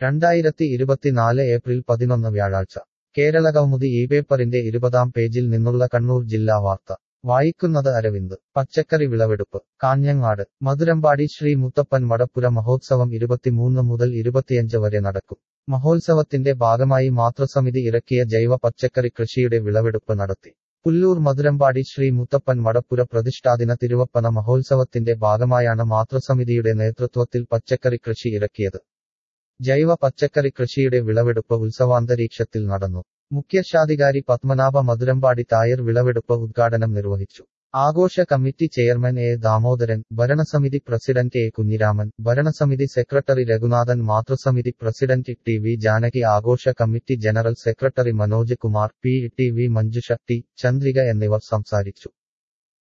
രണ്ടായിരത്തി ഇരുപത്തിനാല് ഏപ്രിൽ പതിനൊന്ന് വ്യാഴാഴ്ച കേരള കൗമുദി ഈ പേപ്പറിന്റെ ഇരുപതാം പേജിൽ നിന്നുള്ള കണ്ണൂർ ജില്ലാ വാർത്ത വായിക്കുന്നത് അരവിന്ദ് പച്ചക്കറി വിളവെടുപ്പ് കാഞ്ഞങ്ങാട് മധുരമ്പാടി ശ്രീ മുത്തപ്പൻ മടപ്പുര മഹോത്സവം ഇരുപത്തിമൂന്ന് മുതൽ ഇരുപത്തിയഞ്ച് വരെ നടക്കും മഹോത്സവത്തിന്റെ ഭാഗമായി മാതൃസമിതി ഇറക്കിയ ജൈവ പച്ചക്കറി കൃഷിയുടെ വിളവെടുപ്പ് നടത്തി പുല്ലൂർ മധുരമ്പാടി ശ്രീ മുത്തപ്പൻ മടപ്പുര പ്രതിഷ്ഠാദിന തിരുവപ്പന മഹോത്സവത്തിന്റെ ഭാഗമായാണ് മാതൃസമിതിയുടെ നേതൃത്വത്തിൽ പച്ചക്കറി കൃഷി ഇറക്കിയത് ജൈവ പച്ചക്കറി കൃഷിയുടെ വിളവെടുപ്പ് ഉത്സവാന്തരീക്ഷത്തിൽ നടന്നു മുഖ്യശാധികാരി പത്മനാഭ മധുരമ്പാടി തായർ വിളവെടുപ്പ് ഉദ്ഘാടനം നിർവഹിച്ചു ആഘോഷ കമ്മിറ്റി ചെയർമാൻ എ ദാമോദരൻ ഭരണസമിതി പ്രസിഡന്റ് എ കുഞ്ഞിരാമൻ ഭരണസമിതി സെക്രട്ടറി രഘുനാഥൻ മാതൃസമിതി പ്രസിഡന്റ് ടി വി ജാനകി ആഘോഷ committee general secretary Manoj Kumar P T V Manjusha T Chandrika എന്നിവർ സംസാരിച്ചു